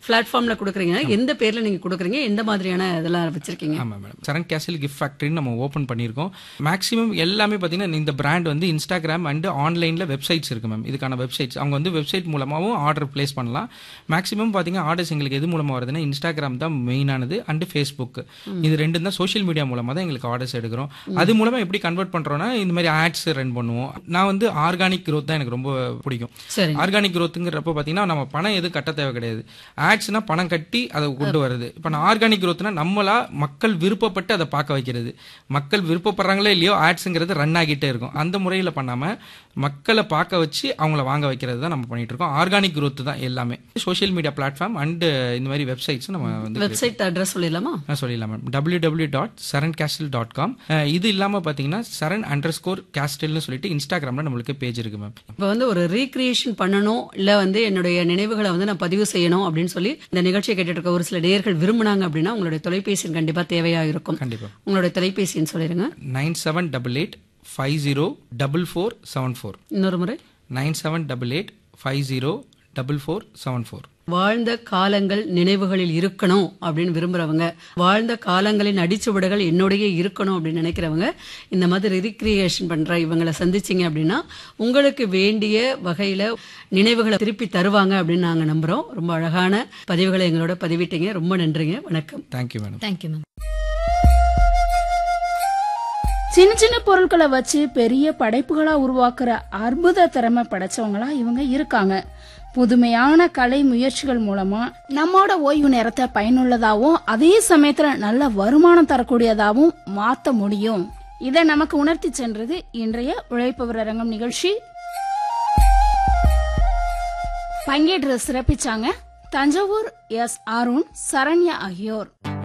பிளாட்ஃபார்ம்ல கொடுக்குறீங்க எந்த பேர்ல நீங்க கொடுக்குறீங்க எந்த மாதிரியான இதெல்லாம் வச்சிருக்கீங்க ஆமாம் மேடம் சரண் கேசில் கிஃப்ட் ஃபேக்ட்ரின்னு நம்ம ஓப்பன் பண்ணியிருக்கோம் மேக்ஸிமம் எல்லாமே பார்த்தீங்கன்னா இந்த பிராண்ட் வந்து இன்ஸ்டாகிராம் அண்ட் ஆன்லைனில் வெப்சைட்ஸ் இருக்கு மேம் இதுக்கான வெப்சைட்ஸ் அவங்க வந்து வெப்சைட் மூலமாகவும் ஆர்டர் பிளேஸ் பண்ணலாம் மேக்ஸிமம் பார்த்தீங்கன்னா ஆர்டர்ஸ் எங்களுக்கு எது மூலமாக வருதுன்னா இன்ஸ்டாகிராம் தான் மெயினானது அண்ட் ஃபேஸ்புக் இது ரெண்டும் தான் சோஷியல் மீடியா மூலமாக தான் எங்களுக்கு ஆர்டர்ஸ் எடுக்கிறோம் அது மூலமாக எப்படி கன்வெர்ட் பண்ணுறோன்னா இந்த மாதிரி ஆட்ஸ் ரன் பண்ணுவோம் நான் வந்து ஆர்கானிக் growth தான் எனக்கு ரொம்ப பிடிக்கும் சரி ஆர்கானிக் growthங்கிறப்ப பார்த்தீங்கன்னா நம்ம பணம் எதுவும் கட்ட தேவை கிடையாது ஆட்ஸ்னா பணம் கட்டி அதை கொண்டு வருது இப்போ நான் ஆர்கானிக் growthனா நம்மளா மக்கள் விருப்பப்பட்டு அதை பார்க்க வைக்கிறது மக்கள் விருப்பப்படுறாங்களோ இல்லையோ ஆட்ஸுங்கிறது ரன் ஆகிட்டே இருக்கும் அந்த முறையில் பண்ணாமல் மக்களை பார்க்க வச்சு அவங்கள வாங்க வைக்கிறது தான் நம்ம பண்ணிட்டு இருக்கோம் ஆர்கானிக் growth தான் எல்லாமே சோஷியல் மீடியா பிளாட்ஃபார்ம் அண்ட் இந்த மாதிரி வெப்சைட்ஸ் நம்ம வந்து வெப்சைட் அட்ரஸ் சொல்லிடலாமா நான் சொல்லிடலாம் ma'am W W dot Saran castle dot com இது இல்லாமல் பார்த்தீங்கன்னா சரண் அண்டர் ஸ்கோர் கேஸ்டில்னு சொல்லிட்டு இன்ஸ்டாகிராமில் நம்மளுக்கு பேஜ் இருக்கு மேம் இப்போ வந்து ஒரு ரீக்ரியேஷன் பண்ணணும் இல்ல வந்து என்னுடைய நினைவுகளை வந்து நான் பதிவு செய்யணும் அப்படின்னு சொல்லி இந்த நிகழ்ச்சியை கேட்டுட்டு இருக்க ஒரு சில நேயர்கள் விரும்புனாங்க அப்படின்னா உங்களுடைய தொலைபேசி எண் கண்டிப்பா தேவையா இருக்கும் கண்டிப்பாக உங்களுடைய தொலைபேசி எண் சொல்லிருங்க nine seven double eight five zero double four seven four இன்னொரு முறை nine seven double eight five zero double four seven four வாழ்ந்த காலங்கள் நினைவுகளில் இருக்கணும் அப்படின்னு விரும்புறவங்க வாழ்ந்த காலங்களின் அடிச்சுவடுகள் என்னுடைய இருக்கணும் அப்படின்னு நினைக்கிறவங்க இந்த மாதிரி ரீக்ரியேஷன் பண்ற இவங்களை சந்திச்சீங்க அப்படின்னா உங்களுக்கு வேண்டிய வகையில நினைவுகளை திருப்பி தருவாங்க அப்படின்னு நாங்க நம்புறோம் ரொம்ப அழகான பதிவுகளை எங்களோட பதிவிட்டீங்க ரொம்ப நன்றிங்க வணக்கம் தேங்க்யூ மேடம் தேங்க்யூ மேம் சின்ன சின்ன பொருட்களை வச்சு பெரிய படைப்புகளா உருவாக்குற அற்புத திறமை படைச்சவங்களா இவங்க இருக்காங்க புதுமையான கலை முயற்சிகள் மூலமா நம்மோட ஓய்வு நேரத்தை பயனுள்ளதாவும் அதே சமயத்துல நல்ல வருமானம் தரக்கூடியதாவும் மாத்த முடியும் இதை நமக்கு உணர்த்தி சென்றது இன்றைய உழைப்பவர் அரங்கம் நிகழ்ச்சி பங்கேற்று சிறப்பிச்சாங்க தஞ்சாவூர் எஸ் அருண் சரண்யா ஆகியோர்